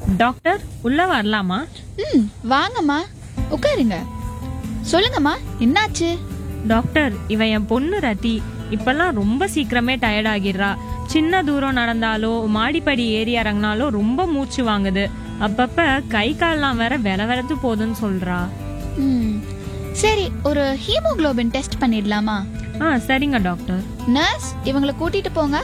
doctor உள்ள வரலாமா ம் வாங்கம்மா உட்காருங்க சொல்லுங்கம்மா என்னாச்சு டாக்டர் இவ என் பொண்ணு ரதி இப்பெல்லாம் ரொம்ப சீக்கிரமே டயர்ட் ஆகிடுறா சின்ன தூரம் நடந்தாலோ மாடிப்படி ஏறி இறங்கினாலோ ரொம்ப மூச்சு வாங்குது அப்பப்ப கை கால்லாம் வேற வெல வெலத்து போகுதுன்னு சொல்றா ம் சரி ஒரு ஹீமோகுளோபின் டெஸ்ட் பண்ணிடலாமா ஆ சரிங்க டாக்டர் நர்ஸ் இவங்களை கூட்டிட்டு போங்க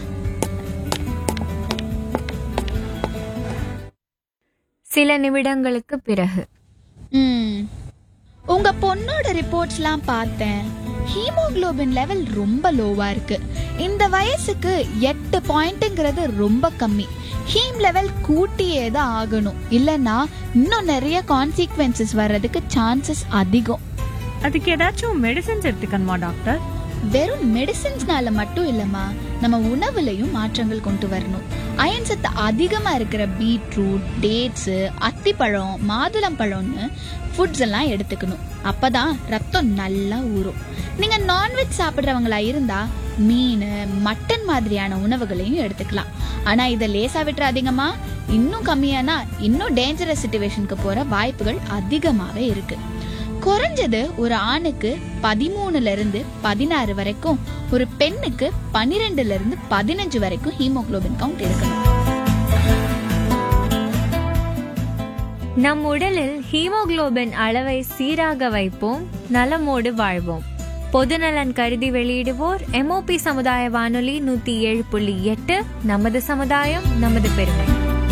சில நிமிடங்களுக்கு பிறகு ம் உங்க பொண்ணோட ரிப்போர்ட்ஸ்லாம் பார்த்தேன் ஹீமோகுளோபின் லெவல் ரொம்ப லோவா இருக்கு இந்த வயசுக்கு எட்டு பாயிண்ட்ங்கிறது ரொம்ப கம்மி ஹீம் லெவல் கூட்டியே தான் ஆகணும் இல்லைன்னா இன்னும் நிறைய கான்சிக்வன்சஸ் வர்றதுக்கு சான்சஸ் அதிகம் அதுக்கு ஏதாச்சும் மெடிசன்ஸ் எடுத்துக்கணுமா டாக்டர் வெறும் மெடிசின்ஸ்னால மட்டும் இல்லம்மா நம்ம உணவுலையும் மாற்றங்கள் கொண்டு வரணும் அயன் சத்து அதிகமா இருக்கிற பீட்ரூட் டேட்ஸ் அத்திப்பழம் மாதுளம் பழம்னு ஃபுட்ஸ் எல்லாம் எடுத்துக்கணும் அப்பதான் ரத்தம் நல்லா ஊறும் நீங்க நான்வெஜ் சாப்பிடுறவங்களா இருந்தா மீன் மட்டன் மாதிரியான உணவுகளையும் எடுத்துக்கலாம் ஆனா இதை லேசா விட்டுறாதீங்கம்மா இன்னும் கம்மியானா இன்னும் டேஞ்சரஸ் சுச்சுவேஷனுக்கு போற வாய்ப்புகள் அதிகமாவே இருக்கு குறைஞ்சது ஒரு ஆணுக்கு பதிமூணுல இருந்து பதினாறு வரைக்கும் ஒரு பெண்ணுக்கு பன்னிரெண்டுல இருந்து பதினஞ்சு வரைக்கும் ஹீமோகுளோபின் கவுண்ட் இருக்கணும் நம் உடலில் ஹீமோகுளோபின் அளவை சீராக வைப்போம் நலமோடு வாழ்வோம் பொதுநலன் கருதி வெளியிடுவோர் எம்ஓபி சமுதாய வானொலி நூத்தி ஏழு புள்ளி எட்டு நமது சமுதாயம் நமது பெருமை